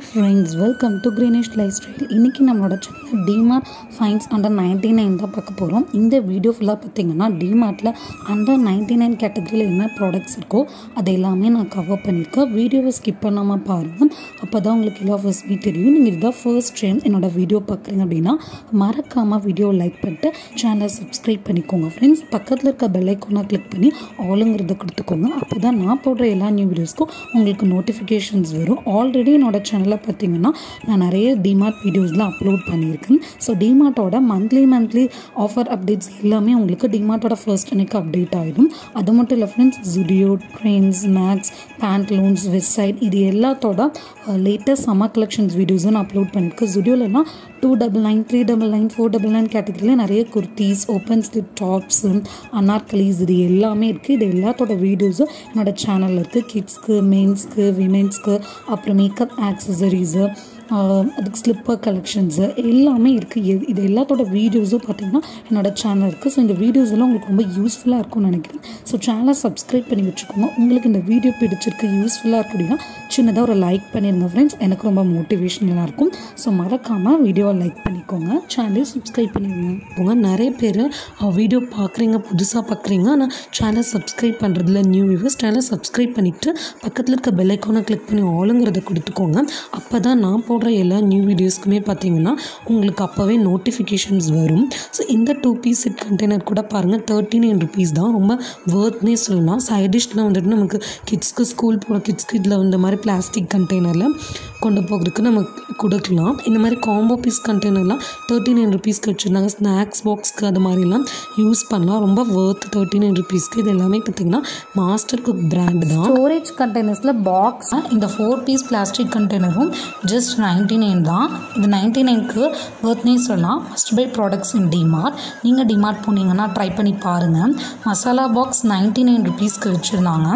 friends welcome to Greenish Life Style இன்றைக்கி நம்மளோட channel DMart finds under ninety nine தான் பார்க்க போகிறோம் இந்த வீடியோ ஃபுல்லாக பார்த்தீங்கன்னா டிமார்ட்டில் அண்டர் நைன்டி நைன் கேட்டகரியில் என்ன ப்ராடக்ட்ஸ் இருக்கோ அது எல்லாமே நான் கவர் பண்ணியிருக்கேன் வீடியோவை ஸ்கிப் பண்ணாமல் பாருங்கள் அப்போ தான் உங்களுக்கு எல்லா ஃபர்ஸ்ட்மே தெரியும் நீங்கள் இதுதான் ஃபர்ஸ்ட் டைம் என்னோட வீடியோ பார்க்குறீங்க அப்படின்னா மறக்காமல் வீடியோ லைக் பண்ணிட்டு சேனலை சப்ஸ்கிரைப் பண்ணிக்கோங்க ஃப்ரெண்ட்ஸ் பக்கத்தில் இருக்க பெல் ஐக்கானை கிளிக் பண்ணி ஆளுங்கிறத கொடுத்துக்கோங்க அப்போ தான் நான் போடுற எல்லா நியூ வீடியோஸ்க்கும் உங்களுக்கு நோட்டிஃபிகேஷன்ஸ் வரும் ஆல்ரெடி என்னோட சேனலில் பார்த்தீங்கன்னா நான் நிறைய டிமார்ட் வீடியோஸ்லாம் அப்லோட் பண்ணியிருக்கேன் ஸோ டிமார்ட்டோட மந்த்லி மந்த்லி ஆஃபர் அப்டேட்ஸ் எல்லாமே உங்களுக்கு டிமார்ட்டோட ஃபர்ஸ்ட் எனக்கு அப்டேட் ஆகிடும் அது மட்டும் இல்லை friends Zudio Trends Max Pantaloons website இது எல்லாத்தோட லேட்டஸ்ட் சம்மர் கலெக்ஷன்ஸ் வீடியோஸும் நான் அப்லோட் பண்ணியிருக்கேன் ஜுடியோலலாம் two double nine three double nine four double nine கேட்டகரியில் நிறைய kurtis open slip tops anarkalis இது எல்லாமே இருக்குது இது எல்லாத்தோட வீடியோஸும் என்னோட சேனலில் இருக்குது கிட்ஸ்க்கு மென்ஸ்க்கு விமென்ஸ்க்கு அப்புறம் மேக்கப் ஆக்சசரிஸு அதுக்கு ஸ்லிப்பர் கலெக்ஷன்ஸு எல்லாமே இருக்குது எது இது எல்லாத்தோட வீடியோஸும் பார்த்தீங்கன்னா என்னோட சேனல் இருக்குது ஸோ இந்த வீடியோஸ் எல்லாம் உங்களுக்கு ரொம்ப யூஸ்ஃபுல்லாக இருக்கும்னு நினைக்கிறேன் ஸோ சேனலை சப்ஸ்கிரைப் பண்ணி வச்சுக்கோங்க உங்களுக்கு இந்த வீடியோ பிடிச்சிருக்கு யூஸ்ஃபுல்லாக இருக்கு அப்படின்னா சின்னதாக ஒரு லைக் பண்ணிடுங்க ஃப்ரெண்ட்ஸ் எனக்கு ரொம்ப மோட்டிவேஷனலாக இருக்கும் ஸோ மறக்காமல் வீடியோவை லைக் பண்ணிக்கோங்க சேனலையும் சப்ஸ்கிரைப் பண்ணிடுங்க உங்க நிறைய பேர் வீடியோ பார்க்குறீங்க புதுசாக பார்க்குறீங்க ஆனால் சேனலை சப்ஸ்கிரைப் பண்ணுறதுல நியூ வியூவர்ஸ் சேனலை சப்ஸ்கிரைப் பண்ணிவிட்டு பக்கத்தில் இருக்க பெல் ஐக்கானை கிளிக் பண்ணி ஆளுங்கிறத கொடுத்துக்கோங்க அப்போ தான் நான் போடுற எல்லா நியூ வீடியோஸ்க்குமே பார்த்தீங்கன்னா உங்களுக்கு அப்போவே நோட்டிஃபிகேஷன்ஸ் வரும் ஸோ இந்த டூ பீஸ் செட் கண்டெய்னர் கூட பாருங்கள் தேர்ட்டி நைன் ருபீஸ் தான் ரொம்ப வேர்த்னே சொல்லலாம் சைட் டிஷ்லாம் வந்துட்டு நமக்கு கிட்ஸ்க்கு ஸ்கூல் போகிற கிட்ஸ்க்கு இதில் இந்த மாதிரி பிளாஸ்டிக் கண்டெய்னரில் கொண்டு போகிறதுக்கு நம்ம கொடுக்கலாம் இந்த மாதிரி காம்போ பீஸ் கண்டெய்னர்லாம் தேர்ட்டி நைன் ருபீஸ்க்கு வச்சுருந்தாங்க ஸ்நாக்ஸ் பாக்ஸ்க்கு அது மாதிரிலாம் யூஸ் பண்ணலாம் ரொம்ப வேர்த் தேர்ட்டி நைன் ருபீஸ்க்கு இது எல்லாமே பார்த்திங்கன்னா மாஸ்டர் குக் பிராண்ட் தான் ஸ்டோரேஜ் கண்டெய்னர்ஸில் பாக்ஸ் இந்த ஃபோர் பீஸ் பிளாஸ்டிக் கண்டெய்னரும் ஜஸ்ட் நைன்டி நைன் தான் இது நைன்டி நைனுக்கு ஒர்த்னே சொல்லலாம் must buy products in DMart நீங்கள் டிமார்ட் போனீங்கன்னா ட்ரை பண்ணி பாருங்கள் மசாலா பாக்ஸ் நைன்டி நைன் ருபீஸ்க்கு வச்சுருந்தாங்க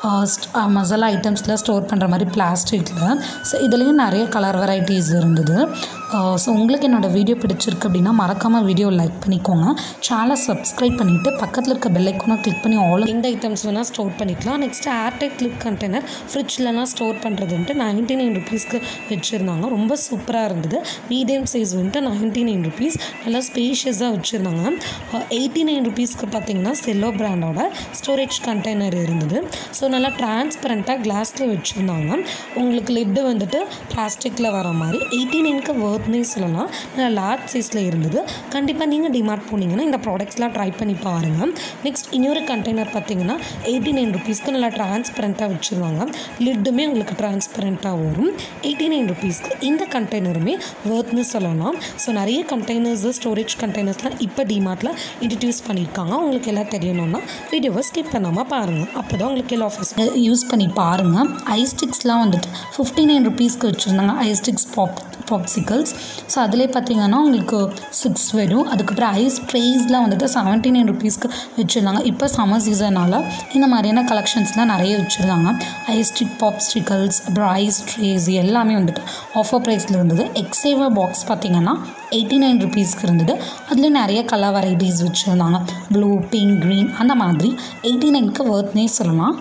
மசாலா ஐட்டம்ஸில் ஸ்டோர் பண்ணுற மாதிரி பிளாஸ்டிக்கில் ஸோ இதுலேயும் நிறைய கலர் வெரைட்டிஸ் இருந்தது ஸோ உங்களுக்கு என்னோடய வீடியோ பிடிச்சிருக்கு அப்படின்னா மறக்காமல் வீடியோ லைக் பண்ணிக்கோங்க சேனலை சப்ஸ்கிரைப் பண்ணிவிட்டு பக்கத்தில் இருக்க பெல் ஐக்கோனை கிளிக் பண்ணி ஆல் இந்த ஐட்டம்ஸ் வேணால் ஸ்டோர் பண்ணிக்கலாம் நெக்ஸ்ட் ஏர்டைட் கிளிப் கண்டெய்னர் ஃப்ரிட்ஜ்லலாம் ஸ்டோர் பண்ணுறதுன்ட்டு நைன்டி நைன் ருபீஸ்க்கு வச்சுருந்தாங்க ரொம்ப சூப்பராக இருந்தது மீடியம் சைஸ் வந்துட்டு நைன்டி நைன் ருபீஸ் நல்லா ஸ்பேஷியஸாக வச்சுருந்தாங்க எயிட்டி நைன் ருபீஸ்க்கு பார்த்தீங்கன்னா செல்லோ பிராண்டோட ஸ்டோரேஜ் கண்டெய்னர் இருந்தது ஸோ நல்லா டிரான்ஸ்பரண்ட்டாக கிளாஸில் வச்சுருந்தாங்க உங்களுக்கு லிட்டு வந்துட்டு பிளாஸ்டிக்கில் வர மாதிரி எயிட்டி நைனுக்கு ஒர்த்னே சொல்லலாம் நல்லா லார்ஜ் சைஸில் இருந்தது கண்டிப்பாக நீங்கள் டிமார்ட் போனீங்கன்னா இந்த ப்ராடக்ட்ஸ்லாம் ட்ரை பண்ணி பாருங்கள் நெக்ஸ்ட் இன்னொரு கண்டெய்னர் பார்த்தீங்கன்னா எயிட்டி நைன் ருபீஸ்க்கு நல்லா டிரான்ஸ்பரண்ட்டாக வச்சுருவாங்க லிட்டுமே உங்களுக்கு டிரான்ஸ்பரண்ட்டாக வரும் எயிட்டி நைன் ருபீஸ்க்கு இந்த கண்டெய்னருமே ஒர்த்னு சொல்லலாம் ஸோ நிறைய கண்டெய்னர்ஸ் ஸ்டோரேஜ் கண்டெய்னர்ஸ்லாம் இப்போ டிமார்ட்டில் இன்ட்ரடியூஸ் பண்ணியிருக்காங்க உங்களுக்கு எல்லாம் தெரியணும்னா வீடியோவை ஸ்கிப் பண்ணாமல் பாருங்கள் அப்போ தான் உங்களுக்கு எல்லா ஆஃபர்ஸ் யூஸ் பண்ணி பாருங்கள் ஐ ஸ்டிக்ஸ்லாம் வந்துட்டு ஃபிஃப்டி நைன் ருபீஸ்க்கு வச்சுருந்தாங்க ice sticks pop popsicles so அதிலே பார்த்தீங்கன்னா உங்களுக்கு சிக்ஸ் வரும் அதுக்கப்புறம் ஐஸ் ட்ரேஸ்லாம் வந்துட்டு செவன்ட்டி நைன் ருபீஸ்க்கு வச்சுருந்தாங்க இப்போ சம்மர் சீசனால் இந்த மாதிரியான கலெக்ஷன்ஸ்லாம் நிறைய வச்சுருந்தாங்க ஐஸ் ஸ்டிக் பாப்ஸ்டிக்கல்ஸ் அப்புறம் ஐஸ் ட்ரேஸ் எல்லாமே வந்துட்டு ஆஃபர் ப்ரைஸில் இருந்தது எக்ஸேவர் பாக்ஸ் பார்த்தீங்கன்னா எயிட்டி நைன் ருபீஸ்க்கு இருந்தது அதில் நிறைய கலர் வெரைட்டிஸ் வச்சுருந்தாங்க ப்ளூ பிங்க் க்ரீன் அந்த மாதிரி எயிட்டி நைனுக்கு ஒர்த்னே சொல்லலாம்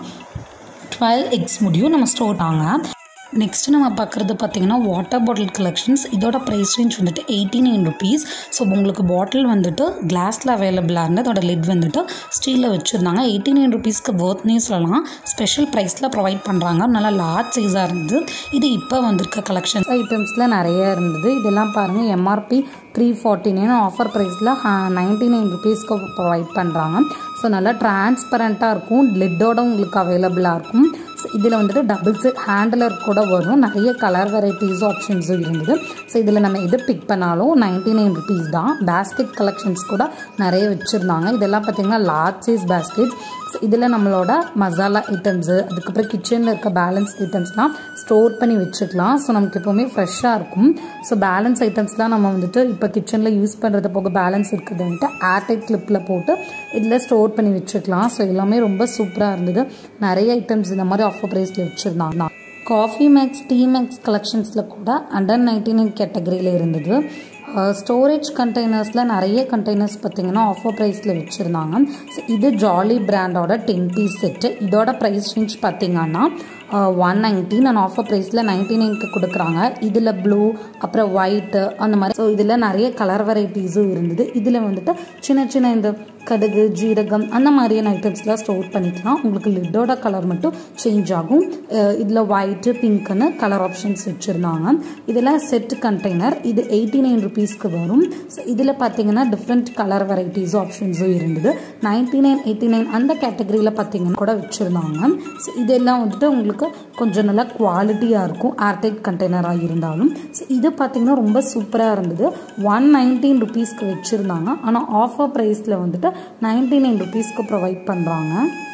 டுவெல் எக்ஸ் முடியும் நம்ம ஸ்டோர் ஆங்க நெக்ஸ்ட்டு நம்ம பார்க்குறது பார்த்திங்கன்னா வாட்டர் பாட்டில் கலெக்ஷன்ஸ் இதோட ப்ரைஸ் ரேஞ்ச் வந்துட்டு எயிட்டி நைன் ருபீஸ் ஸோ உங்களுக்கு பாட்டில் வந்துட்டு கிளாஸில் அவைலபிளாக இருந்து அதோட லிட் வந்துட்டு ஸ்டீலில் வச்சுருந்தாங்க எயிட்டி நைன் ருபீஸ்க்கு ஒர்த்னே சொல்லலாம் ஸ்பெஷல் ப்ரைஸில் ப்ரொவைட் பண்ணுறாங்க நல்லா லார்ஜ் சைஸாக இருந்தது இது இப்போ வந்திருக்க கலெக்ஷன்ஸ் ஐட்டம்ஸில் நிறைய இருந்தது இதெல்லாம் பாருங்கள் MRP three forty nine offer ப்ரைஸில் நைன்ட்டி நைன் ருபீஸ்க்கு ப்ரொவைட் பண்ணுறாங்க ஸோ நல்லா டிரான்ஸ்பரண்ட்டாக இருக்கும் லிட்டோட உங்களுக்கு அவைலபிளாக இருக்கும் இதில் வந்துட்டு டபுள் செட் ஹேண்டலர் கூட வரும் நிறைய கலர் வெரைட்டிஸ் ஆப்ஷன்ஸும் இருந்தது ஸோ இதில் நம்ம எது பிக் பண்ணாலும் நைன்ட்டி நைன் ருபீஸ் தான் பேஸ்கெட் கலெக்ஷன்ஸ் கூட நிறைய வச்சுருந்தாங்க இதெல்லாம் பார்த்திங்கன்னா லார்ஜ் சைஸ் பேஸ்கெட்ஸ் இதில் நம்மளோட மசாலா ஐட்டம்ஸு அதுக்கப்புறம் கிச்சனில் இருக்க பேலன்ஸ் ஐட்டம்ஸ்லாம் ஸ்டோர் பண்ணி வச்சுக்கலாம் ஸோ நமக்கு எப்போவுமே ஃப்ரெஷ்ஷாக இருக்கும் ஸோ பேலன்ஸ் ஐட்டம்ஸ்லாம் நம்ம வந்துட்டு இப்போ கிச்சனில் யூஸ் பண்ணுறது போக பேலன்ஸ் இருக்குது வந்துட்டு ஏர்டைட் கிளிப்பில் போட்டு இதில் ஸ்டோர் பண்ணி வச்சுக்கலாம் ஸோ எல்லாமே ரொம்ப சூப்பராக இருந்தது நிறைய ஐட்டம்ஸ் இந்த மாதிரி ஆஃபர் ப்ரைஸில் வச்சுருந்தாங்க காஃபி மேக்ஸ் டீ மேக்ஸ் கலெக்ஷன்ஸில் கூட அண்டர் நைன்டி நைன் கேட்டகரியில் இருந்தது ஸ்டோரேஜ் கண்டெய்னர்ஸில் நிறைய கண்டெய்னர்ஸ் பார்த்தீங்கன்னா ஆஃபர் ப்ரைஸில் வச்சுருந்தாங்க ஸோ இது ஜாலி பிராண்டோட டென் பீஸ் செட்டு இதோட ப்ரைஸ் ரேஞ்ச் பார்த்தீங்கன்னா ஒன் நைன்டீன் அண்ட் ஆஃபர் ப்ரைஸில் நைன்டி நைனுக்கு கொடுக்குறாங்க இதில் ப்ளூ அப்புறம் ஒயிட்டு அந்த மாதிரி ஸோ இதில் நிறைய கலர் வெரைட்டிஸும் இருந்தது இதில் வந்துட்டு சின்ன சின்ன இந்த கடுகு ஜீரகம் அந்த மாதிரியான ஐட்டம்ஸ்லாம் ஸ்டோர் பண்ணிக்கலாம் உங்களுக்கு லிட்டோட கலர் மட்டும் சேஞ்ச் ஆகும் இதில் ஒயிட்டு பிங்க்குன்னு கலர் ஆப்ஷன்ஸ் வச்சுருந்தாங்க இதில் செட் கண்டெய்னர் இது எயிட்டி நைன் ருபீஸ்க்கு வரும் ஸோ இதில் பார்த்தீங்கன்னா டிஃப்ரெண்ட் கலர் வெரைட்டிஸும் ஆப்ஷன்ஸும் இருந்தது நைன்ட்டி நைன் எயிட்டி நைன் அந்த கேட்டகரியில் பார்த்தீங்கன்னா கூட வச்சுருந்தாங்க ஸோ இதெல்லாம் வந்துட்டு உங்களுக்கு கொஞ்சம் நல்லா குவாலிட்டியாக இருக்கும் ஏர்டைட் கண்டெய்னராக இருந்தாலும் ஸோ இது பார்த்தீங்கன்னா ரொம்ப சூப்பராக இருந்தது ஒன் நைன்டீன் ருபீஸ்க்கு வச்சுருந்தாங்க ஆனால் ஆஃபர் ப்ரைஸில் வந்துட்டு நைன்டி நைன் ருபீஸ்க்கு ப்ரொவைட் பண்ணுறாங்க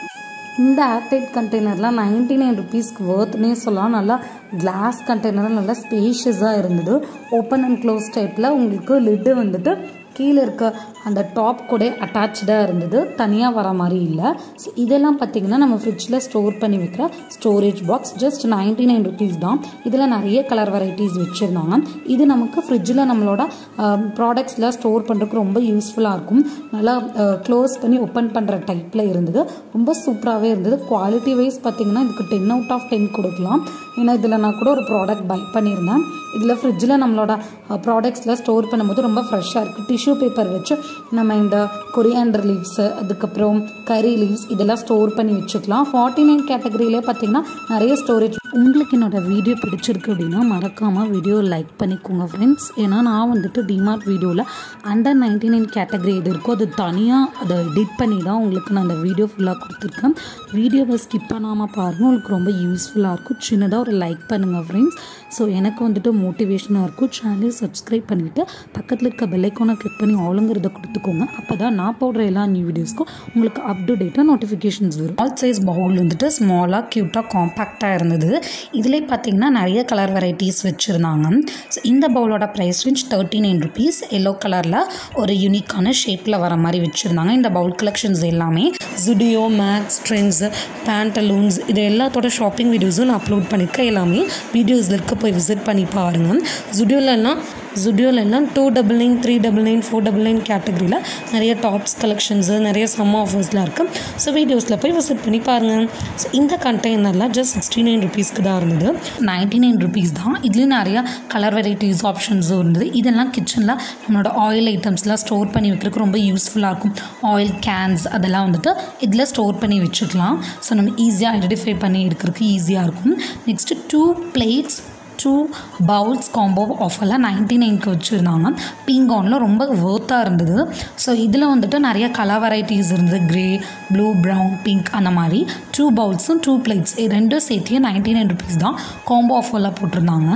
இந்த ஏர்டைட் கண்டெய்னர்லாம் நைன்டி நைன் ருபீஸ்க்கு ஒர்த்னே சொல்லலாம் நல்லா கிளாஸ் கண்டெய்னரும் நல்லா ஸ்பேஷியஸாக இருந்தது ஓப்பன் அண்ட் க்ளோஸ் டைப்பில் உங்களுக்கு லிட்டு வந்துட்டு கீழே இருக்க அந்த டாப் கூட அட்டாச்சாக இருந்தது தனியாக வர மாதிரி இல்லை ஸோ இதெல்லாம் பார்த்திங்கன்னா நம்ம ஃப்ரிட்ஜில் ஸ்டோர் பண்ணி வைக்கிற storage box just ninety nine rupees தான் இதில் நிறைய கலர் வெரைட்டிஸ் வச்சுருந்தாங்க இது நமக்கு ஃப்ரிட்ஜில் நம்மளோட ப்ராடக்ட்ஸ்லாம் ஸ்டோர் பண்ணுறதுக்கு ரொம்ப யூஸ்ஃபுல்லாக இருக்கும் நல்லா க்ளோஸ் பண்ணி ஓப்பன் பண்ணுற டைப்பில் இருந்தது ரொம்ப சூப்பராகவே இருந்தது குவாலிட்டி வைஸ் பார்த்திங்கன்னா இதுக்கு டென் அவுட் ஆஃப் டென் கொடுக்கலாம் ஏன்னா இதில் நான் கூட ஒரு ப்ராடக்ட் பை பண்ணியிருந்தேன் இதில் ஃப்ரிட்ஜில் நம்மளோட ப்ராடக்ட்ஸ்லாம் ஸ்டோர் பண்ணும்போது ரொம்ப ஃப்ரெஷ்ஷாக இருக்குது டிஷ்யூ பேப்பர் வச்சு நம்ம இந்த கொரியாண்டர் லீவ்ஸு அதுக்கப்புறம் கறி லீவ்ஸ் இதெல்லாம் ஸ்டோர் பண்ணி வச்சுக்கலாம் ஃபார்ட்டி நைன் கேட்டகரியிலே பார்த்தீங்கன்னா நிறைய ஸ்டோரேஜ் உங்களுக்கு என்னோட வீடியோ பிடிச்சிருக்கு அப்படின்னா மறக்காமல் வீடியோ லைக் பண்ணிக்கோங்க ஃப்ரெண்ட்ஸ் ஏன்னா நான் வந்துட்டு டிமார்ட் வீடியோவில் அண்டர் நைன்டி நைன் கேட்டகரி எது இருக்கோ அது தனியாக அதை எடிட் பண்ணி தான் உங்களுக்கு நான் அந்த வீடியோ ஃபுல்லாக கொடுத்துருக்கேன் வீடியோவை ஸ்கிப் பண்ணாமல் பாருங்கள் உங்களுக்கு ரொம்ப யூஸ்ஃபுல்லாக இருக்கும் சின்னதாக ஒரு லைக் பண்ணுங்கள் ஃப்ரெண்ட்ஸ் ஸோ எனக்கு வந்துட்டு மோட்டிவேஷனாக இருக்கும் சேனலை சப்ஸ்கிரைப் பண்ணிவிட்டு பக்கத்தில் இருக்க பெல்லைக்கானை கிளிக் பண்ணி ஆளுங்கிறத கொடுத்துக்கோங்க அப்போ தான் நான் போடுற எல்லா நியூ வீடியோஸ்க்கும் உங்களுக்கு அப் டு டேட்டாக நோட்டிஃபிகேஷன்ஸ் வரும் ஆல் சைஸ் பவுல் வந்துட்டு ஸ்மாலாக க்யூட்டாக காம்பேக்டாக இருந்தது இதிலே பார்த்தீங்கன்னா நிறைய கலர் வெரைட்டிஸ் வச்சுருந்தாங்க ஸோ இந்த பவுலோட price range thirty nine rupees yellow கலரில் ஒரு யூனிக்கான ஷேப்பில் வர மாதிரி வச்சுருந்தாங்க இந்த பவுல் கலெக்ஷன்ஸ் எல்லாமே ஜுடியோ மேக்ஸ் ட்ரெண்ட்ஸ் பேண்டலூன்ஸ் இது எல்லாத்தோட ஷாப்பிங் வீடியோஸும் நான் அப்லோட் பண்ணியிருக்கேன் எல்லாமே வீடியோஸில் இருக்க போய் விசிட் பண்ணி பாருங்கள் ஜுடியோலலாம் ஜுடியோலெல்லாம் two double nine three double nine four double nine கேட்டகரியில் நிறைய டாப்ஸ் கலெக்ஷன்ஸு நிறைய சம் ஆஃபர்ஸ்லாம் இருக்குது ஸோ வீடியோஸில் போய் விசிட் பண்ணி பாருங்கள் ஸோ இந்த கண்டெய்னர்லாம் ஜஸ்ட் சிக்ஸ்டி நைன் ருபீஸ்க்கு தான் இருந்தது நைன்டி நைன் ருபீஸ் தான் இதுலேயும் நிறையா கலர் வெரைட்டிஸ் ஆப்ஷன்ஸும் இருந்தது இதெல்லாம் கிச்சனில் நம்மளோட ஆயில் ஐட்டம்ஸ்லாம் ஸ்டோர் பண்ணி வைக்கிறதுக்கு ரொம்ப யூஸ்ஃபுல்லாக இருக்கும் ஆயில் கேன்ஸ் அதெல்லாம் வந்துட்டு இதில் ஸ்டோர் பண்ணி வச்சுக்கலாம் ஸோ நம்ம ஈஸியாக ஐடென்டிஃபை பண்ணி எடுக்கிறதுக்கு ஈஸியாக இருக்கும் next two plates two bowls combo ஆஃபரில் நைன்டி நைனுக்கு வச்சுருந்தாங்க பீங்கானில் ரொம்ப ஒர்த்தாக இருந்தது ஸோ இதில் வந்துட்டு நிறைய கலர் வெரைட்டிஸ் இருந்தது க்ரே ப்ளூ ப்ரௌன் பிங்க் அந்த மாதிரி டூ பவுல்ஸும் டூ பிளேட்ஸ் ரெண்டும் சேர்த்தியே நைன்டி நைன் ருபீஸ் தான் காம்போ ஆஃபரில் போட்டிருந்தாங்க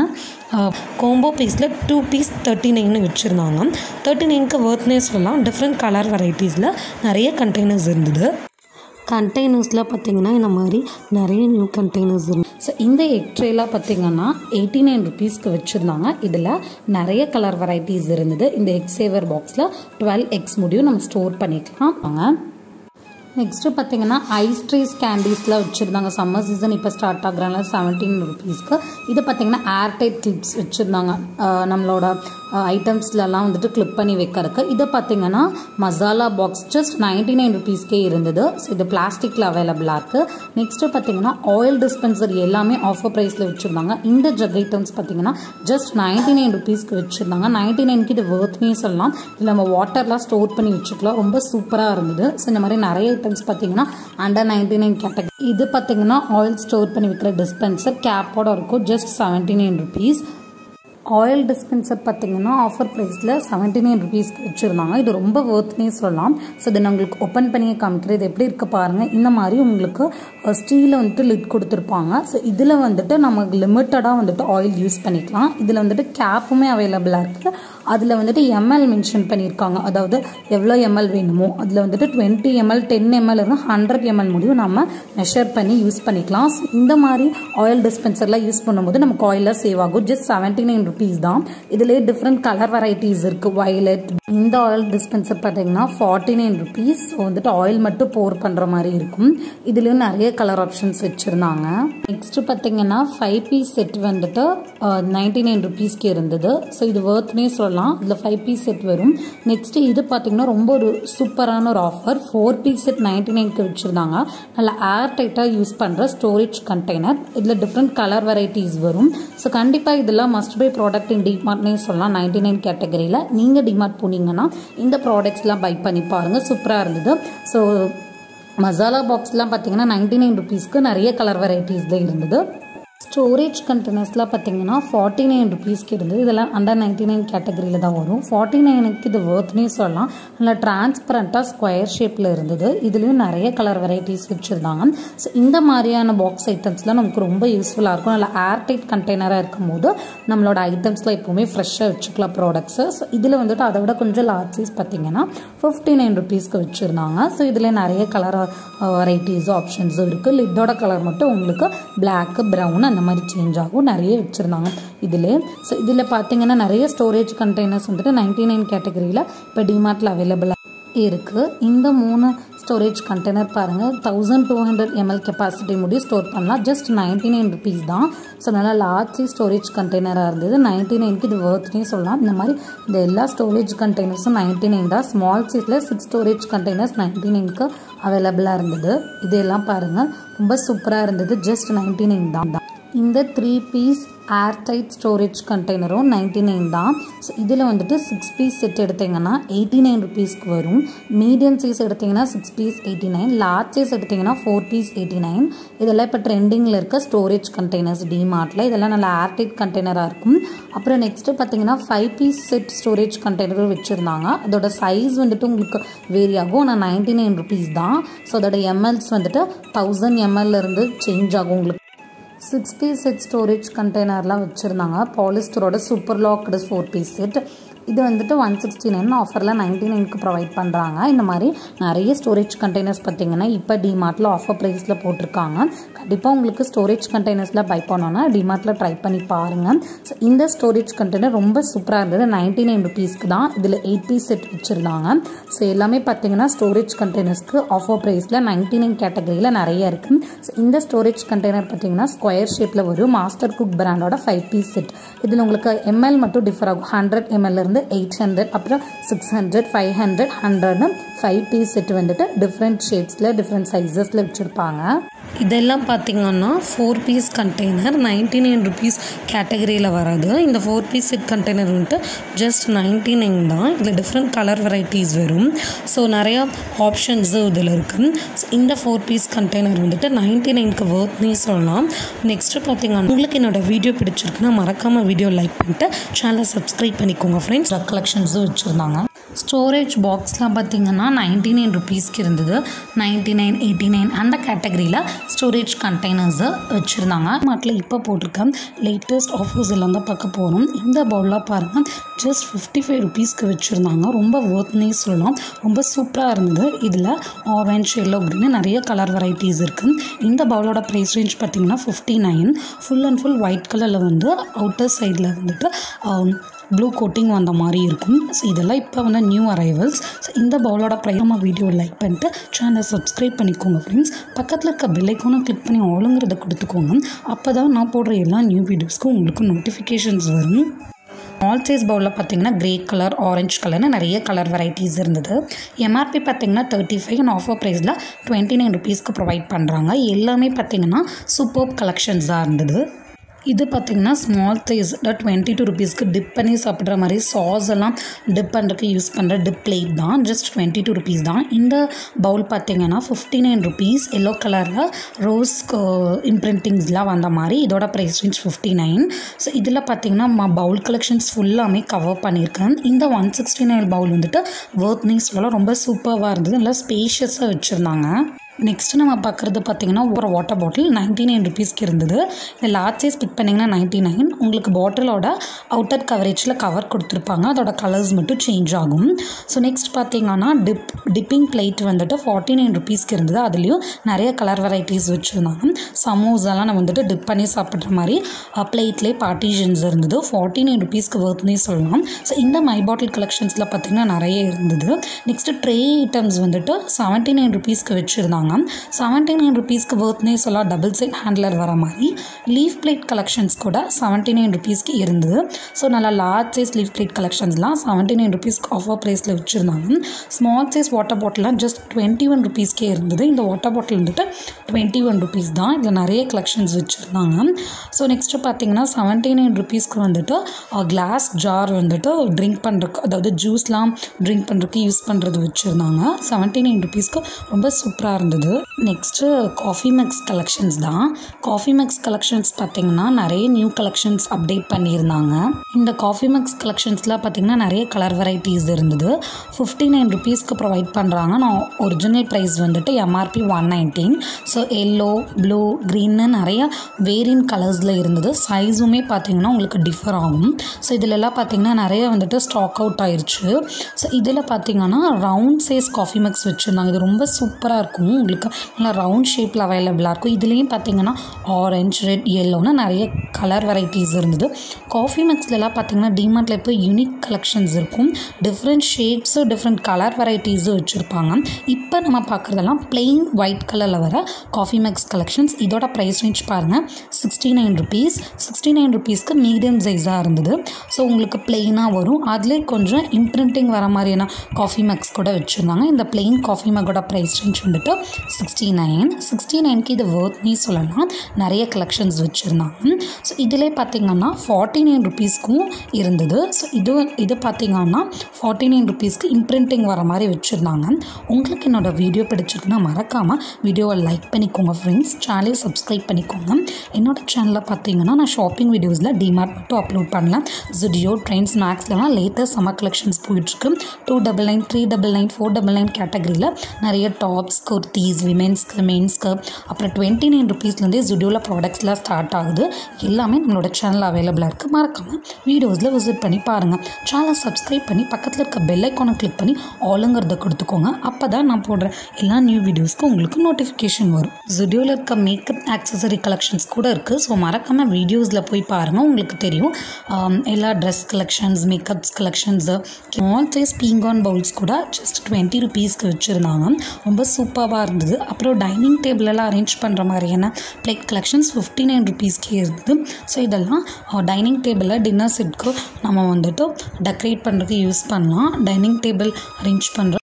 கோம்போ பீஸில் டூ பீஸ் தேர்ட்டி நைன்னு வச்சுருந்தாங்க தேர்ட்டி நைனுக்கு ஒர்த்னே சொல்லலாம் டிஃப்ரெண்ட் கலர் வெரைட்டிஸில் நிறைய கண்டெய்னர்ஸ் இருந்தது கண்டெய்னர்ஸில் பார்த்திங்கன்னா இந்த மாதிரி நிறைய நியூ கண்டெய்னர்ஸ் இருக்கு ஸோ இந்த எக் ட்ரேலாம் பார்த்தீங்கன்னா எயிட்டி நைன் ருபீஸ்க்கு வச்சுருந்தாங்க இதில் நிறைய கலர் வெரைட்டிஸ் இருந்தது இந்த எக் சேவர் பாக்ஸில் டுவெல் எக்ஸ் முடியும் நம்ம ஸ்டோர் பண்ணிக்கலாம் வாங்க நெக்ஸ்ட்டு பார்த்தீங்கன்னா ஐஸ் ட்ரீஸ் கேண்டீஸ்லாம் வச்சுருந்தாங்க சம்மர் சீசன் இப்போ ஸ்டார்ட் ஆகுறனால செவன்டீன் ருபீஸ்க்கு இது பார்த்தீங்கன்னா ஏர்டைட் கிளிப்ஸ் வச்சுருந்தாங்க நம்மளோட ஐட்டம்ஸ்லலாம் வந்துட்டு கிளிப் பண்ணி வைக்கிறதுக்கு இது பார்த்தீங்கன்னா masala box just ninety nine ருபீஸ்க்கே இருந்தது ஸோ இது பிளாஸ்டிக்கில் அவைலபிளாக இருக்குது நெக்ஸ்ட்டு பார்த்தீங்கன்னா ஆயில் டிஸ்பென்சர் எல்லாமே ஆஃபர் ப்ரைஸில் வச்சுருந்தாங்க இந்த ஜக் ஐட்டம்ஸ் பார்த்தீங்கன்னா ஜஸ்ட் நைன்டி நைன் ருபீஸ்க்கு வச்சுருந்தாங்க நைன்டி நைனுக்கு இது ஒர்த்னே சொல்லலாம் இல்லை நம்ம வாட்டர்லாம் ஸ்டோர் பண்ணி வச்சுக்கலாம் ரொம்ப சூப்பராக இருந்தது ஸோ இந்த மாதிரி நிறைய ஐட்டம்ஸ் பார்த்தீங்கன்னா அண்டர் நைன்டி நைன் கேட்டகரி இது பார்த்தீங்கன்னா ஆயில் ஸ்டோர் பண்ணி வைக்கிற டிஸ்பென்சர் கேப்போட இருக்கும் just seventy nine rupees oil dispenser பார்த்தீங்கன்னா ஆஃபர் ப்ரைஸில் செவன்ட்டி நைன் ருபீஸ்க்கு வச்சுருந்தாங்க இது ரொம்ப ஒர்த்னே சொல்லலாம் ஸோ இதை நான் உங்களுக்கு ஓப்பன் பண்ணியே காமிக்கிறேன் இது எப்படி இருக்க பாருங்கள் இந்த மாதிரி உங்களுக்கு ஸ்டீலில் வந்துட்டு லிட் கொடுத்துருப்பாங்க ஸோ இதில் வந்துட்டு நமக்கு லிமிட்டடாக வந்துட்டு ஆயில் யூஸ் பண்ணிக்கலாம் இதில் வந்துட்டு கேப்புமே அவைலபிளாக இருக்குது அதில் வந்துட்டு எம்எல் மென்ஷன் பண்ணியிருக்காங்க அதாவது எவ்வளோ எம்எல் வேணுமோ அதில் வந்துட்டு டுவெண்ட்டி எம்எல் டென் எம்எல் இருந்து ஹண்ட்ரட் எம்எல் முடியும் நம்ம மெஷர் பண்ணி யூஸ் பண்ணிக்கலாம் ஸோ இந்த மாதிரி ஆயில் டிஸ்பென்சர்லாம் யூஸ் பண்ணும்போது நமக்கு ஆயிலாக சேவ் ஆகும் ஜஸ்ட் செவன்ட்டி நைன் ருபீஸ் தான் இதுலேயே டிஃப்ரெண்ட் கலர் வெரைட்டிஸ் இருக்குது வயலட் இந்த ஆயில் டிஸ்பென்சர் பார்த்தீங்கன்னா ஃபார்ட்டி நைன் ருபீஸ் ஸோ வந்துட்டு ஆயில் மட்டும் போர் பண்ணுற மாதிரி இருக்கும் இதுலேயும் நிறைய கலர் ஆப்ஷன்ஸ் வச்சுருந்தாங்க நெக்ஸ்ட்டு பார்த்தீங்கன்னா ஃபைவ் பீஸ் செட் வந்துட்டு நைன்டி நைன் ருபீஸ்க்கு இருந்தது ஸோ இது ஒர்த்னே சொல்லலாம் இதில் ஃபைவ் பீஸ் செட் வரும் நெக்ஸ்ட்டு இது பார்த்தீங்கன்னா ரொம்ப ஒரு சூப்பரான ஒரு offer four piece set ninety நைனுக்கு வச்சுருந்தாங்க நல்லா ஏர் டைட்டாக யூஸ் பண்ணுற ஸ்டோரேஜ் கண்டெய்னர் இதில் டிஃப்ரெண்ட் கலர் வெரைட்டிஸ் வரும் ஸோ கண்டிப்பாக இதெல்லாம் மஸ்ட் பை ப்ராடக்ட் இன் டிமார்ட்னே சொல்லலாம் நைன்டி நைன் கேட்டகரியில் நீங்கள் டிமார்ட் போனீங்கன்னா இந்த ப்ராடக்ட்ஸ்லாம் பை பண்ணி பாருங்கள் சூப்பராக இருந்தது ஸோ மசாலா பாக்ஸ்லாம் பார்த்தீங்கன்னா நைன்டி நைன் ருபீஸ்க்கு நிறைய கலர் வெரைட்டிஸில் இருந்தது ஸ்டோரேஜ் கண்டெய்னர்ஸ்லாம் பார்த்தீங்கன்னா ஃபார்ட்டி நைன் ருபீஸ்க்கு இருந்தது இதெல்லாம் அண்டர் நைன்டி நைன் கேட்டகரியில் தான் வரும் ஃபார்ட்டி நைனுக்கு இது ஒர்த்னே சொல்லலாம் நல்லா டிரான்ஸ்பரண்ட்டாக ஸ்கொயர் ஷேப்பில் இருந்தது இதுலேயும் நிறைய கலர் வெரைட்டிஸ் வச்சுருந்தாங்க ஸோ இந்த மாதிரியான பாக்ஸ் ஐட்டம்ஸ்லாம் நமக்கு ரொம்ப யூஸ்ஃபுல்லாக இருக்கும் நல்லா ஏர்டைட் கண்டெய்னராக இருக்கும் போது நம்மளோட ஐட்டம்ஸ்லாம் எப்போவுமே ஃப்ரெஷ்ஷாக வச்சுக்கலாம் ப்ராடக்ட்ஸு ஸோ இதில் வந்துட்டு அதை விட கொஞ்சம் லார்ஜ் சைஸ் பார்த்தீங்கன்னா ஃபிஃப்டி நைன் ருபீஸ்க்கு வச்சுருந்தாங்க ஸோ இதில் நிறைய கலர் வெரைட்டிஸும் ஆப்ஷன்ஸும் இருக்குது லிட்டோட கலர் மட்டும் உங்களுக்கு பிளாக்கு ப்ரௌன் அந்த மாதிரி சேஞ்ச் ஆகும் நிறைய வச்சுருந்தாங்க இதில் ஸோ இதில் பார்த்தீங்கன்னா நிறைய ஸ்டோரேஜ் கண்டெய்னர்ஸ் வந்துட்டு நைன்டி நைன் கேட்டகரியில் இப்போ டிமார்ட்டில் அவைலபிளாக இருக்குது இந்த மூணு ஸ்டோரேஜ் கண்டெய்னர் பாருங்கள் thousand two hundred ML capacity முடியும் ஸ்டோர் பண்ணலாம் ஜஸ்ட் நைன்டி நைன் ருபீஸ் தான் ஸோ நல்லா லார்ஜ் ஸ்டோரேஜ் கண்டெய்னராக இருந்தது நைன்டி நைனுக்கு இது ஒர்த்னே சொல்லலாம் இந்த மாதிரி இந்த எல்லா ஸ்டோரேஜ் கண்டெய்னர்ஸும் நைன்டி நைன் தான் ஸ்மால் சைஸில் சிக்ஸ் ஸ்டோரேஜ் கண்டெய்னர்ஸ் நைன்டி நைனுக்கு அவைலபிளாக இருந்தது இதெல்லாம் பாருங்கள் ரொம்ப சூப்பராக இருந்தது ஜஸ்ட் நைன்டி நைன் தான் இந்த த்ரீ பீஸ் ஏர்டைட் ஸ்டோரேஜ் கண்டெய்னரும் நைன்டி நைன் தான் ஸோ இதில் வந்துட்டு சிக்ஸ் பீஸ் செட் எடுத்திங்கன்னா எயிட்டி நைன் ருபீஸ்க்கு வரும் மீடியம் சைஸ் எடுத்திங்கன்னா six piece eighty nine large size எடுத்திங்கன்னா ஃபோர் பீஸ் எயிட்டி நைன் இதெல்லாம் இப்போ ட்ரெண்டிங்கில் இருக்க ஸ்டோரேஜ் கண்டெய்னர்ஸ் டிமார்ட்டில் இதெல்லாம் நல்லா ஏர்டைட் கண்டெய்னராக இருக்கும் அப்புறம் நெக்ஸ்ட்டு பார்த்தீங்கன்னா ஃபைவ் பீஸ் செட் ஸ்டோரேஜ் கண்டெய்னரும் வச்சுருந்தாங்க அதோட சைஸ் வந்துட்டு உங்களுக்கு வேரி ஆகும் ஆனால் நைன்டி நைன் ருபீஸ் தான் ஸோ அதோட எம்எல்ஸ் வந்துட்டு தௌசண்ட் எம்எல்லேருந்து சேஞ்ச் ஆகும் உங்களுக்கு சிக்ஸ் பீஸ் செட் ஸ்டோரேஜ் கண்டெய்னர்லாம் வச்சுருந்தாங்க பாலிஸ்டரோட super locked four piece set இது வந்துட்டு ஒன் சிக்ஸ்டி நைன் ஆஃபரில் நைன்டி நைனுக்கு ப்ரொவைட் பண்ணுறாங்க இந்த மாதிரி நிறைய ஸ்டோரேஜ் கண்டெய்னர்ஸ் பார்த்தீங்கன்னா இப்போ டிமார்ட்டில் ஆஃபர் ப்ரைஸில் போட்டிருக்காங்க கண்டிப்பாக உங்களுக்கு ஸ்டோரேஜ் கண்டெய்னர்ஸில் பை பண்ணோன்னா டிமார்ட்டில் ட்ரை பண்ணி பாருங்கள் ஸோ இந்த ஸ்டோரேஜ் கண்டெய்னர் ரொம்ப சூப்பராக இருந்தது நைன்டி நைன் ருபீஸ்க்கு தான் இதில் எயிட் பீஸ் செட் வச்சுருந்தாங்க ஸோ எல்லாமே பார்த்தீங்கன்னா ஸ்டோரேஜ் கண்டெய்னர்ஸ்க்கு ஆஃபர் ப்ரைஸில் நைன்டி நைன் கேட்டகரியில் நிறைய இருக்குது ஸோ இந்த ஸ்டோரேஜ் கண்டெய்னர் பார்த்தீங்கன்னா ஸ்கொயர் ஷேப்பில் வரும் மாஸ்டர் குக் பிராண்டோட ஃபைவ் பீஸ் செட் இதில் உங்களுக்கு எம்எல் மட்டும் டிஃபர் ஆகும் ஹண்ட்ரட் எம்எல்லேருந்து எயிட் ஹண்ட்ரட் அப்புறம் சிக்ஸ் ஹண்ட்ரட் ஃபைவ் ஹண்ட்ரட் ஹண்ட்ரட்னு ஃபைவ் பீஸ் செட் வந்துட்டு டிஃப்ரெண்ட் ஷேப்ஸில் டிஃப்ரெண்ட் சைஸஸில் வச்சுருப்பாங்க இதெல்லாம் பார்த்தீங்கன்னா four piece container ninety nine rupees கேட்டகரியில் வராது இந்த ஃபோர் பீஸ் செட் கண்டெய்னர் வந்துட்டு ஜஸ்ட் நைன்டி நைன் தான் இதில் டிஃப்ரெண்ட் கலர் வெரைட்டிஸ் வரும் ஸோ நிறையா ஆப்ஷன்ஸும் இதில் இருக்குது ஸோ இந்த ஃபோர் பீஸ் கண்டெய்னர் வந்துட்டு நைன்டி நைனுக்கு ஒர்த்னே சொல்லலாம் நெக்ஸ்ட்டு பார்த்தீங்கன்னா உங்களுக்கு என்னோடய வீடியோ பிடிச்சிருக்குன்னா மறக்காமல் வீடியோ லைக் பண்ணிட்டு சேனலை சப்ஸ்கிரைப் பண்ணிக்கோங்க ஃப்ரெண்ட்ஸ் கலெக்ஷன்ஸும் வச்சுருந்தாங்க ஸ்டோரேஜ் பாக்ஸ்லாம் பார்த்தீங்கன்னா நைன்டி நைன் ருபீஸ்க்கு இருந்தது நைன்டி நைன் எயிட்டி நைன் அந்த கேட்டகரியில் ஸ்டோரேஜ் கண்டெய்னர்ஸை வச்சுருந்தாங்க மாட்டில் இப்போ போட்டிருக்க லேட்டஸ்ட் ஆஃபர்ஸ் எல்லாம் தான் பார்க்க போகிறோம் இந்த பவுலாக பாருங்கள் ஜஸ்ட் ஃபிஃப்டி ஃபைவ் ருபீஸ்க்கு வச்சுருந்தாங்க ரொம்ப ஒர்த்னே சொல்லலாம் ரொம்ப சூப்பராக இருந்தது இதில் ஆரஞ்ச் எல்லோ க்ரீன் நிறைய கலர் வெரைட்டிஸ் இருக்குது இந்த பவுலோட ப்ரைஸ் ரேஞ்ச் பார்த்தீங்கன்னா fifty nine full and full white கலரில் வந்து அவுட்டர் சைடில் வந்துட்டு ப்ளூ கோட்டிங் வந்த மாதிரி இருக்கும் ஸோ இதெல்லாம் இப்போ வந்து நியூ அரைவல்ஸ் ஸோ இந்த பவுலோட ப்ரைஸ் நம்ம வீடியோ லைக் பண்ணிட்டு சேனலை சப்ஸ்கிரைப் பண்ணிக்கோங்க ஃப்ரெண்ட்ஸ் பக்கத்தில் இருக்க பெல்லைக்கான கிளிக் பண்ணி ஆளுங்கிறத கொடுத்துக்கோங்க அப்போ தான் நான் போடுற எல்லா நியூ வீடியோஸ்க்கும் உங்களுக்கு நோட்டிஃபிகேஷன்ஸ் வரும் ஸ்மால் சைஸ் பவுலில் பார்த்தீங்கன்னா கிரே கலர் ஆரஞ்ச் கலர்னு நிறைய கலர் வெரைட்டிஸ் இருந்தது எம்ஆர்பி பார்த்தீங்கன்னா தேர்ட்டி ஃபைவ் அண்ட் ஆஃபர் ப்ரைஸில் டுவெண்ட்டி நைன் ருபீஸ்க்கு ப்ரொவைட் பண்ணுறாங்க எல்லாமே பார்த்தீங்கன்னா சூப்பர் கலெக்ஷன்ஸாக இருந்தது இது பார்த்திங்கன்னா ஸ்மால் சைஸ் டுவெண்ட்டி டூ ருபீஸ்க்கு டிப் பண்ணி சாப்பிட்ற மாதிரி சாஸ் எல்லாம் டிப் பண்ணுறதுக்கு யூஸ் பண்ணுற டிப் பிளேட் தான் ஜஸ்ட் டுவெண்ட்டி டூ ருபீஸ் தான் இந்த பவுல் பார்த்திங்கன்னா ஃபிஃப்டி நைன் ருபீஸ் எல்லோ கலரில் ரோஸ் இம்ப்ரிண்டிங்ஸ்லாம் வந்த மாதிரி இதோட price range fifty nine so இதில் பார்த்திங்கன்னா பவுல் கலெக்ஷன்ஸ் ஃபுல்லாமே கவர் பண்ணியிருக்கேன் இந்த ஒன் சிக்ஸ்டி நைன் பவுல் வந்துட்டு ஒர்த்னே சொல்லலாம் ரொம்ப சூப்பராக இருந்தது நல்லா ஸ்பேஷியஸாக வச்சுருந்தாங்க நெக்ஸ்ட் நம்ம பார்க்குறது பார்த்தீங்கன்னா ஒரு வாட்டர் பாட்டில் நைன்டி நைன் ருபீஸ்க்கு இருந்தது இந்த லார்ஜ் சைஸ் பிக் பண்ணிங்கன்னா நைன்ட்டி நைன் உங்களுக்கு பாட்டிலோட அவுட்டர் கவரேஜில் கவர் கொடுத்துருப்பாங்க அதோட கலர்ஸ் மட்டும் சேஞ்ச் ஆகும் ஸோ நெக்ஸ்ட் பார்த்தீங்கன்னா டிப் டிப்பிங் பிளேட் வந்துட்டு ஃபார்ட்டி நைன் ருபீஸ்க்கு இருந்தது அதுலேயும் நிறைய கலர் வெரைட்டிஸ் வச்சுருந்தாங்க சமோசாலாம் நம்ம வந்துட்டு டிப் பண்ணி சாப்பிட்ற மாதிரி பிளேட்லேயே பார்ட்டிஷன்ஸ் இருந்தது ஃபார்ட்டி நைன் ருபீஸ்க்கு ஒர்த்னே சொல்லலாம் ஸோ இந்த மை பாட்டில் கலெக்ஷன்ஸில் பார்த்திங்கன்னா நிறைய இருந்தது நெக்ஸ்ட்டு ட்ரே ஐட்டம்ஸ் வந்துட்டு செவன்ட்டி நைன் ருபீஸ்க்கு வச்சுருந்தாங்க செவன்ட்டி நைன் ருபீஸ்க்கு ஒர்த்னே சொல்லலாம் டபுள் சைட் ஹேண்ட்லர் வர மாதிரி லீஃப் பிளேட் கலெக்ஷன்ஸ் கூட செவன்ட்டி நைன் ருபீஸ்க்கு இருந்தது ஸோ நல்லா லார்ஜ் சைஸ் லீஃப் பிளேட் கலெக்ஷன்ஸ்லாம் செவன்ட்டி நைன் ருபீஸ்க்கு ஆஃபர் ப்ரைஸில் வச்சுருந்தாங்க ஸ்மால் சைஸ் வாட்டர் பாட்டிலாம் ஜஸ்ட் டுவெண்ட்டி ஒன் ருபீஸ்க்கே இருந்தது இந்த வாட்டர் பாட்டில் வந்துட்டு டுவெண்ட்டி ஒன் ருபீஸ் தான் இதில் நிறைய கலெக்ஷன்ஸ் வச்சுருந்தாங்க ஸோ நெக்ஸ்ட்டு பார்த்தீங்கன்னா செவன்ட்டி நைன் ருபீஸ்க்கு வந்துட்டு கிளாஸ் ஜார் வந்துட்டு ட்ரிங்க் பண்ணுறதுக்கு அதாவது ஜூஸ்லாம் ட்ரிங்க் பண்ணுறதுக்கு யூஸ் பண்ணுறது வச்சுருந்தாங்க செவன்ட்டி நைன் ருபீஸ்க்கு ரொம்ப சூப்பராக இருந்தது நெக்ஸ்ட்டு காஃபி மிக்ஸ் கலெக்ஷன்ஸ் தான் காஃபி மிக்ஸ் கலெக்ஷன்ஸ் பார்த்திங்கன்னா நிறைய நியூ கலெக்ஷன்ஸ் அப்டேட் பண்ணியிருந்தாங்க இந்த காஃபி மிக்ஸ் கலெக்ஷன்ஸில் பார்த்திங்கன்னா நிறைய கலர் வெரைட்டிஸ் இருந்தது ஃபிஃப்டி நைன் ருபீஸ்க்கு ப்ரொவைட் பண்ணுறாங்க நான் ஒரிஜினல் ப்ரைஸ் வந்துட்டு MRP one nineteen so yellow blue க்ரீன்னு நிறைய வேரியன் கலர்ஸில் இருந்தது சைஸுமே பார்த்திங்கன்னா உங்களுக்கு டிஃபர் ஆகும் ஸோ இதிலெல்லாம் பார்த்திங்கன்னா நிறைய வந்துட்டு ஸ்டாக் அவுட் ஆயிடுச்சு ஸோ இதில் பார்த்திங்கன்னா ரவுண்ட் சைஸ் காஃபி மிக்ஸ் வச்சுருந்தாங்க இது ரொம்ப சூப்பராக இருக்கும் உங்களுக்கு நல்லா ரவுண்ட் ஷேப்பில் அவைலபிளாக இருக்கும் இதுலேயும் பார்த்திங்கன்னா ஆரஞ்ச் ரெட் எல்லோன்னு நிறைய கலர் வெரைட்டிஸ் இருந்தது காஃபி மிக்ஸ்லலாம் பார்த்திங்கன்னா டிமார்ட்டில் இப்போ யூனிக் கலெக்ஷன்ஸ் இருக்கும் டிஃப்ரெண்ட் ஷேட்ஸும் டிஃப்ரெண்ட் கலர் வெரைட்டிஸும் வச்சுருப்பாங்க இப்போ நம்ம பார்க்குறதெல்லாம் பிளெயின் ஒயிட் கலரில் வர காஃபி மிக்ஸ் கலெக்ஷன்ஸ் இதோட ப்ரைஸ் ரேஞ்ச் பாருங்கள் sixty nine rupees sixty nine ருபீஸ்க்கு மீடியம் சைஸாக இருந்தது ஸோ உங்களுக்கு பிளெயினாக வரும் அதுலேயே கொஞ்சம் இம்ப்ரிண்டிங் வர மாதிரியான காஃபி மிக்ஸ் கூட வச்சுருந்தாங்க இந்த பிளெயின் காஃபி மக்கோட ப்ரைஸ் ரேஞ்ச் வந்துட்டு சிக்ஸ்டி நைன் சிக்ஸ்டி நைனுக்கு இது ஒர்த்னே சொல்லலாம் நிறைய கலெக்ஷன்ஸ் வச்சுருந்தாங்க ஸோ இதிலே பார்த்தீங்கன்னா ஃபார்ட்டி நைன் ருபீஸ்க்கும் இருந்தது ஸோ இது இது பார்த்தீங்கன்னா ஃபார்ட்டி நைன் ருபீஸ்க்கு இம்ப்ரிண்டிங் வர மாதிரி வச்சுருந்தாங்க உங்களுக்கு என்னோடய வீடியோ பிடிச்சிருக்குன்னா மறக்காமல் வீடியோவை லைக் பண்ணிக்கோங்க ஃப்ரெண்ட்ஸ் சேனலை சப்ஸ்கிரைப் பண்ணிக்கோங்க என்னோடய சேனலில் பார்த்தீங்கன்னா நான் ஷாப்பிங் வீடியோஸில் டிமார்ட் மட்டும் அப்லோட் பண்ணலாம் ஜுடியோ ட்ரெண்ட்ஸ் மேக்ஸ்லலாம் லேட்டஸ்ட் சம்மர் கலெக்ஷன்ஸ் போயிட்டுருக்கு two double nine three double nine four double nine கேட்டகரியில் நிறைய டாப்ஸ் குர்த்திஸ் விமென்ஸ்க்கு மென்ஸ்க்கு அப்புறம் டுவெண்ட்டி நைன் ருபீஸ்லேருந்தே ஜுடியோவில் ப்ராடக்ட்ஸ்லாம் ஸ்டார்ட் ஆகுது எல்லாமே நம்மளோட சேனல் அவைலபிளாக இருக்குது மறக்காமல் வீடியோஸில் விசிட் பண்ணி பாருங்கள் சேனலை சப்ஸ்கிரைப் பண்ணி பக்கத்தில் இருக்க பெல் ஐக்கானை கிளிக் பண்ணி ஆளுங்கிறத கொடுத்துக்கோங்க அப்போ தான் நான் போடுற எல்லா நியூ வீடியோஸ்க்கும் உங்களுக்கு நோட்டிஃபிகேஷன் வரும் ஜுடியோவில் இருக்க மேக்கப் ஆக்சசரி கலெக்ஷன்ஸ் கூட இருக்குது ஸோ மறக்காமல் வீடியோஸில் போய் பாருங்கள் உங்களுக்கு தெரியும் ஆம், எல்லா dress collections makeups collections small size பீங்கான் பவுல்ஸ் கூட ஜஸ்ட் டுவெண்ட்டி ருபீஸ்க்கு வச்சுருந்தாங்க ரொம்ப சூப்பராக இருந்தது அப்புறம் டைனிங் டேபிளெல்லாம் அரேஞ்ச் பண்ணுற மாதிரியான பிளேட் கலெக்ஷன்ஸ் ஃபிஃப்டி நைன் ருபீஸ்க்கே இருந்தது ஸோ இதெல்லாம் டைனிங் டேபிளில் டின்னர் செட்க்கு நம்ம வந்துட்டு டெக்கரேட் பண்ணுறதுக்கு யூஸ் பண்ணலாம் டைனிங் டேபிள் அரேஞ்ச் பண்ணுற